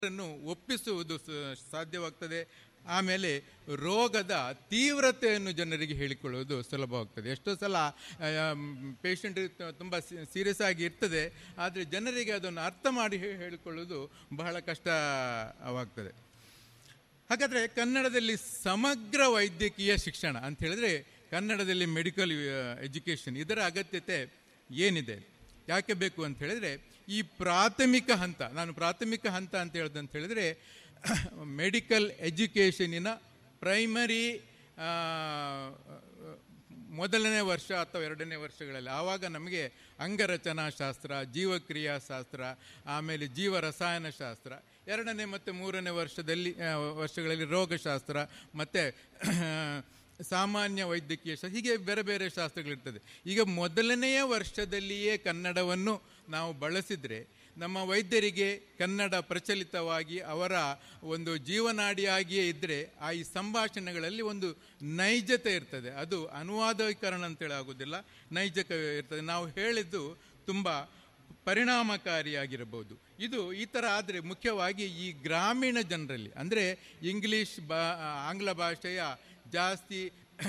ಅನ್ನು ಒಪ್ಪಿಸುವುದು ಸ- ಸಾಧ್ಯವಾಗ್ತದೆ ಆಮೇಲೆ ರೋಗದ ತೀವ್ರತೆಯನ್ನು ಜನರಿಗೆ ಹೇಳಿಕೊಳ್ಳುವುದು ಸುಲಭವಾಗ್ತದೆ ಎಷ್ಟೋ ಸಲ ಪೇಷಂಟ್ ತುಂಬ ಸೀರಿಯಸ್ ಆಗಿ ಇರ್ತದೆ ಆದರೆ ಜನರಿಗೆ ಅದನ್ನು ಅರ್ಥ ಮಾಡಿ ಹೇ- ಹೇಳಿಕೊಳ್ಳುವುದು ಬಹಳ ಕಷ್ಟವಾಗ್ತದೆ ಹಾಗಾದರೆ ಕನ್ನಡದಲ್ಲಿ ಸಮಗ್ರ ವೈದ್ಯಕೀಯ ಶಿಕ್ಷಣ ಅಂತ ಹೇಳಿದ್ರೆ ಕನ್ನಡದಲ್ಲಿ ಮೆಡಿಕಲ್ ಎಜುಕೇಷನ್ ಇದರ ಅಗತ್ಯತೆ ಏನಿದೆ ಯಾಕೆ ಬೇಕು ಅಂತ ಹೇಳಿದ್ರೆ ಈ ಪ್ರಾಥಮಿಕ ಹಂತ ನಾನು ಪ್ರಾಥಮಿಕ ಹಂತ ಅಂತ ಹೇಳ್ದೆ ಅಂತ ಹೇಳಿದ್ರೆ ಮೆಡಿಕಲ್ ಎಜುಕೇಷನಿನ ಪ್ರೈಮರಿ ಮೊದಲನೇ ವರ್ಷ ಅಥವಾ ಎರಡನೇ ವರ್ಷಗಳಲ್ಲಿ ಆವಾಗ ನಮಗೆ ಅಂಗರಚನಾ ಶಾಸ್ತ್ರ ಜೀವಕ್ರಿಯಾ ಶಾಸ್ತ್ರ ಆಮೇಲೆ ಜೀವ ರಸಾಯನ ಶಾಸ್ತ್ರ ಎರಡನೇ ಮತ್ತು ಮೂರನೇ ವರ್ಷದಲ್ಲಿ ಆ, ವರ್ಷಗಳಲ್ಲಿ ರೋಗಶಾಸ್ತ್ರ ಮತ್ತು ಸಾಮಾನ್ಯ ವೈದ್ಯಕೀಯ ಶಾಸ್ತ್ರ ಹೀಗೆ ಬೇರೆ ಬೇರೆ ಶಾಸ್ತ್ರಗಳಿರ್ತದೆ ಈಗ ಮೊದಲನೆಯ ವರ್ಷದಲ್ಲಿಯೇ ಕನ್ನಡವನ್ನು ನಾವು ಬಳಸಿದರೆ ನಮ್ಮ ವೈದ್ಯರಿಗೆ ಕನ್ನಡ ಪ್ರಚಲಿತವಾಗಿ ಅವರ ಒಂದು ಜೀವನಾಡಿಯಾಗಿಯೇ ಇದ್ದರೆ ಆ ಈ ಸಂಭಾಷಣೆಗಳಲ್ಲಿ ಒಂದು ನೈಜತೆ ಇರ್ತದೆ ಅದು ಅನುವಾದೀಕರಣ ಅಂತೇಳಿ ಆಗೋದಿಲ್ಲ ನೈಜಕ ಇರ್ತದೆ ನಾವು ಹೇಳಿದ್ದು ತುಂಬ ಪರಿಣಾಮಕಾರಿಯಾಗಿರಬಹುದು ಇದು ಈ ಥರ ಆದರೆ ಮುಖ್ಯವಾಗಿ ಈ ಗ್ರಾಮೀಣ ಜನರಲ್ಲಿ ಅಂದರೆ ಇಂಗ್ಲೀಷ್ ಬಾ ಆಂಗ್ಲ ಭಾಷೆಯ ಜಾಸ್ತಿ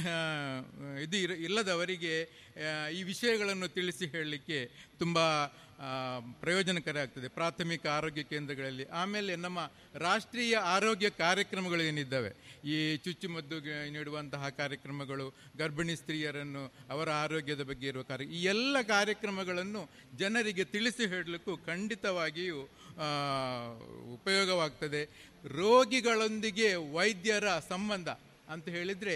ಇದು ಇರ ಇಲ್ಲದವರಿಗೆ ಆ, ಈ ವಿಷಯಗಳನ್ನು ತಿಳಿಸಿ ಹೇಳಲಿಕ್ಕೆ ತುಂಬ ಆ, ಪ್ರಯೋಜನಕರ ಆಗ್ತದೆ ಪ್ರಾಥಮಿಕ ಆರೋಗ್ಯ ಕೇಂದ್ರಗಳಲ್ಲಿ ಆಮೇಲೆ ನಮ್ಮ ರಾಷ್ಟ್ರೀಯ ಆರೋಗ್ಯ ಕಾರ್ಯಕ್ರಮಗಳು ಏನಿದ್ದಾವೆ ಈ ಚುಚ್ಚುಮದ್ದು ಗ- ನೀಡುವಂತಹ ಕಾರ್ಯಕ್ರಮಗಳು ಗರ್ಭಿಣಿ ಸ್ತ್ರೀಯರನ್ನು ಅವರ ಆರೋಗ್ಯದ ಬಗ್ಗೆ ಇರುವ ಕಾರ್ಯ ಈ ಎಲ್ಲ ಕಾರ್ಯಕ್ರಮಗಳನ್ನು ಜನರಿಗೆ ತಿಳಿಸಿ ಹೇಳಲಿಕ್ಕೂ ಖಂಡಿತವಾಗಿಯೂ ಆ, ಉಪಯೋಗವಾಗ್ತದೆ ರೋಗಿಗಳೊಂದಿಗೆ ವೈದ್ಯರ ಸಂಬಂಧ ಅಂತ ಹೇಳಿದರೆ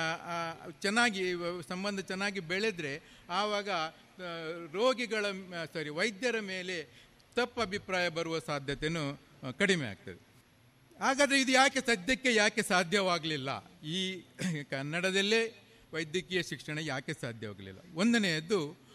ಚೆನ್ನಾಗಿ ವ- ಸಂಬಂಧ ಚೆನ್ನಾಗಿ ಬೆಳೆದ್ರೆ ಆವಾಗ ಆ, ರೋಗಿಗಳ ಸಾರಿ ವೈದ್ಯರ ಮೇಲೆ ತಪ್ಪು ಅಭಿಪ್ರಾಯ ಬರುವ ಸಾಧ್ಯತೆಯೂ ಆ, ಕಡಿಮೆ ಆಗ್ತದೆ ಹಾಗಾದರೆ ಇದು ಯಾಕೆ ಸದ್ಯಕ್ಕೆ ಯಾಕೆ ಸಾಧ್ಯವಾಗಲಿಲ್ಲ ಈ ಕನ್ನಡದಲ್ಲೇ ವೈದ್ಯಕೀಯ ಶಿಕ್ಷಣ ಯಾಕೆ ಸಾಧ್ಯವಾಗಲಿಲ್ಲ ಒಂದನೆಯದ್ದು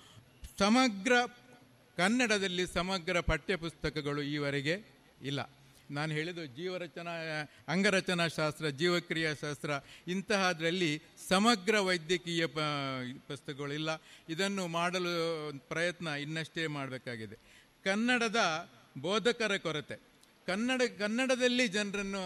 ಸಮಗ್ರ ಕನ್ನಡದಲ್ಲಿ ಸಮಗ್ರ ಪಠ್ಯಪುಸ್ತಕಗಳು ಈವರೆಗೆ ಇಲ್ಲ ನಾನು ಹೇಳಿದ್ದು ಜೀವರಚನಾ ಅಂಗರಚನಾ ಶಾಸ್ತ್ರ ಜೀವಕ್ರಿಯಾ ಶಾಸ್ತ್ರ ಇಂತಹದ್ರಲ್ಲಿ ಸಮಗ್ರ ವೈದ್ಯಕೀಯ ಪ ಪುಸ್ತಕಗಳಿಲ್ಲ ಇದನ್ನು ಮಾಡಲು ಪ್ರಯತ್ನ ಇನ್ನಷ್ಟೇ ಮಾಡಬೇಕಾಗಿದೆ ಕನ್ನಡದ ಬೋಧಕರ ಕೊರತೆ ಕನ್ನಡ ಕನ್ನಡದಲ್ಲಿ ಜನರನ್ನು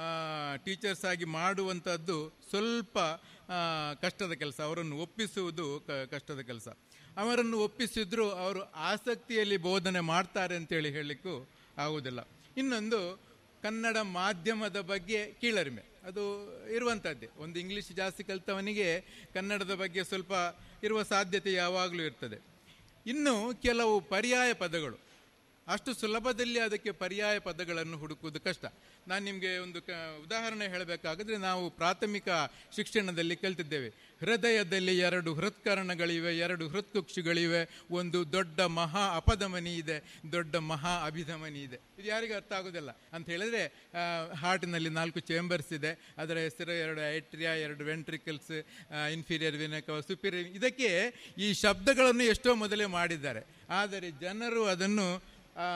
ಟೀಚರ್ಸ್ ಆಗಿ ಮಾಡುವಂಥದ್ದು ಸ್ವಲ್ಪ ಆ, ಕಷ್ಟದ ಕೆಲಸ ಅವರನ್ನು ಒಪ್ಪಿಸುವುದು ಕ- ಕಷ್ಟದ ಕೆಲಸ ಅವರನ್ನು ಒಪ್ಪಿಸಿದ್ರು ಅವರು ಆಸಕ್ತಿಯಲ್ಲಿ ಬೋಧನೆ ಮಾಡ್ತಾರೆ ಅಂತೇಳಿ ಹೇಳಲಿಕ್ಕೂ ಆಗುವುದಿಲ್ಲ ಇನ್ನೊಂದು ಕನ್ನಡ ಮಾಧ್ಯಮದ ಬಗ್ಗೆ ಕೀಳರಿಮೆ ಅದು ಇರುವಂಥದ್ದೇ ಒಂದು ಇಂಗ್ಲೀಷ್ ಜಾಸ್ತಿ ಕಲಿತವನಿಗೆ ಕನ್ನಡದ ಬಗ್ಗೆ ಸ್ವಲ್ಪ ಇರುವ ಸಾಧ್ಯತೆ ಯಾವಾಗಲೂ ಇರ್ತದೆ ಇನ್ನು ಕೆಲವು ಪರ್ಯಾಯ ಪದಗಳು ಅಷ್ಟು ಸುಲಭದಲ್ಲಿ ಅದಕ್ಕೆ ಪರ್ಯಾಯ ಪದಗಳನ್ನು ಹುಡುಕುವುದು ಕಷ್ಟ ನಾನು ನಿಮಗೆ ಒಂದು ಕ ಉದಾಹರಣೆ ಹೇಳಬೇಕಾದ್ರೆ ನಾವು ಪ್ರಾಥಮಿಕ ಶಿಕ್ಷಣದಲ್ಲಿ ಕಲ್ತಿದ್ದೇವೆ ಹೃದಯದಲ್ಲಿ ಎರಡು ಹೃತ್ಕರಣಗಳಿವೆ ಎರಡು ಹೃತ್ಕುಕ್ಷಿಗಳಿವೆ ಒಂದು ದೊಡ್ಡ ಮಹಾ ಅಪಧಮನಿ ಇದೆ ದೊಡ್ಡ ಮಹಾ ಅಭಿಧಮನಿ ಇದೆ ಇದು ಯಾರಿಗೂ ಅರ್ಥ ಆಗೋದಿಲ್ಲ ಅಂತ ಹೇಳಿದ್ರೆ ಹಾರ್ಟಿನಲ್ಲಿ ನಾಲ್ಕು ಚೇಂಬರ್ಸ್ ಇದೆ ಅದರ ಹೆಸರು ಎರಡು ಐಟ್ರಿಯಾ ಎರಡು ವೆಂಟ್ರಿಕಲ್ಸ್ ಇನ್ಫೀರಿಯರ್ ವಿನಕ ಸುಪೀರಿಯರ್ ಇದಕ್ಕೆ ಈ ಶಬ್ದಗಳನ್ನು ಎಷ್ಟೋ ಮೊದಲೇ ಮಾಡಿದ್ದಾರೆ ಆದರೆ ಜನರು ಅದನ್ನು ಆ,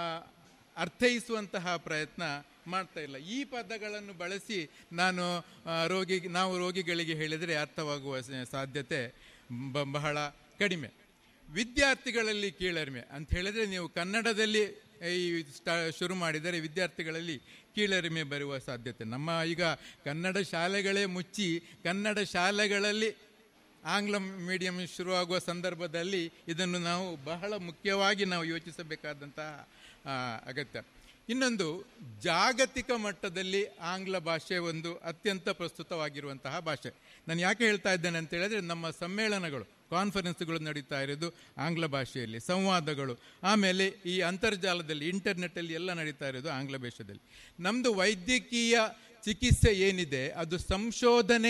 ಅರ್ಥೈಸುವಂತಹ ಪ್ರಯತ್ನ ಮಾಡ್ತಾ ಇಲ್ಲ ಈ ಪದಗಳನ್ನು ಬಳಸಿ ನಾನು ಆ, ರೋಗಿ ನಾವು ರೋಗಿಗಳಿಗೆ ಹೇಳಿದರೆ ಅರ್ಥವಾಗುವ ಸ- ಸಾಧ್ಯತೆ ಬ- ಬಹಳ ಕಡಿಮೆ ವಿದ್ಯಾರ್ಥಿಗಳಲ್ಲಿ ಕೀಳರಿಮೆ ಅಂತ ಹೇಳಿದರೆ ನೀವು ಕನ್ನಡದಲ್ಲಿ ಈ ಸ್ಟಾ ಶುರು ಮಾಡಿದರೆ ವಿದ್ಯಾರ್ಥಿಗಳಲ್ಲಿ ಕೀಳರಿಮೆ ಬರುವ ಸಾಧ್ಯತೆ ನಮ್ಮ ಈಗ ಕನ್ನಡ ಶಾಲೆಗಳೇ ಮುಚ್ಚಿ ಕನ್ನಡ ಶಾಲೆಗಳಲ್ಲಿ ಆಂಗ್ಲ ಮೀಡಿಯಂ ಶುರುವಾಗುವ ಸಂದರ್ಭದಲ್ಲಿ ಇದನ್ನು ನಾವು ಬಹಳ ಮುಖ್ಯವಾಗಿ ನಾವು ಯೋಚಿಸಬೇಕಾದಂತಹ ಆ, ಅಗತ್ಯ ಇನ್ನೊಂದು ಜಾಗತಿಕ ಮಟ್ಟದಲ್ಲಿ ಆಂಗ್ಲ ಭಾಷೆ ಒಂದು ಅತ್ಯಂತ ಪ್ರಸ್ತುತವಾಗಿರುವಂತಹ ಭಾಷೆ ನಾನು ಯಾಕೆ ಹೇಳ್ತಾ ಇದ್ದೇನೆ ಅಂತ ಹೇಳಿದ್ರೆ ನಮ್ಮ ಸಮ್ಮೇಳನಗಳು ಕಾನ್ಫರೆನ್ಸ್ಗಳು ನಡೀತಾ ಇರೋದು ಆಂಗ್ಲ ಭಾಷೆಯಲ್ಲಿ ಸಂವಾದಗಳು ಆಮೇಲೆ ಈ ಅಂತರ್ಜಾಲದಲ್ಲಿ ಇಂಟರ್ನೆಟ್ಟಲ್ಲಿ ಎಲ್ಲ ನಡೀತಾ ಇರೋದು ಆಂಗ್ಲ ಭಾಷೆಯಲ್ಲಿ ನಮ್ಮದು ವೈದ್ಯಕೀಯ ಚಿಕಿತ್ಸೆ ಏನಿದೆ ಅದು ಸಂಶೋಧನೆ